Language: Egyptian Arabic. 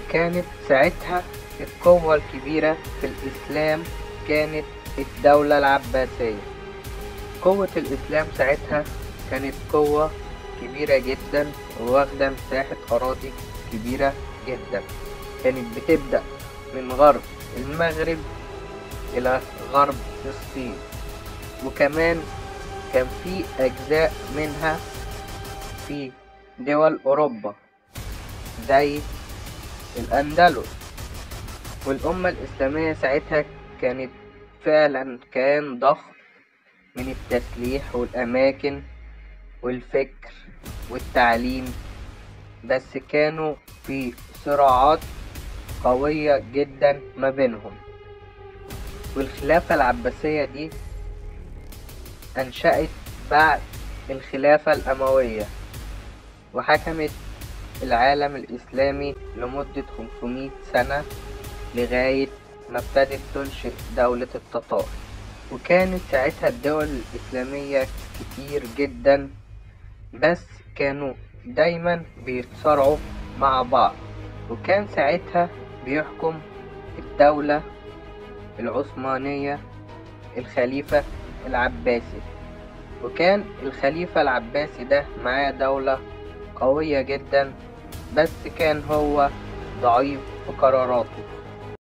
وكانت ساعتها القوة الكبيرة في الإسلام كانت الدولة العباسية قوة الإسلام ساعتها كانت قوة كبيرة جدا واخدة مساحة أراضي كبيرة جدا كانت بتبدأ من غرب المغرب إلى غرب الصين وكمان كان في أجزاء منها في دول أوروبا زي الأندلس والأمة الإسلامية ساعتها كانت فعلا كان ضخم من التسليح والأماكن والفكر والتعليم بس كانوا في صراعات قوية جدا ما بينهم والخلافة العباسية دي أنشأت بعد الخلافة الأموية وحكمت العالم الإسلامي لمدة 500 سنة لغاية ما ابتدت تنشئ دولة التتار وكانت ساعتها الدول الإسلامية كتير جدا بس كانوا دايما بيتصارعوا مع بعض وكان ساعتها بيحكم الدولة العثمانية الخليفة العباسي وكان الخليفة العباسي ده معاه دولة قوية جدا بس كان هو ضعيف في قراراته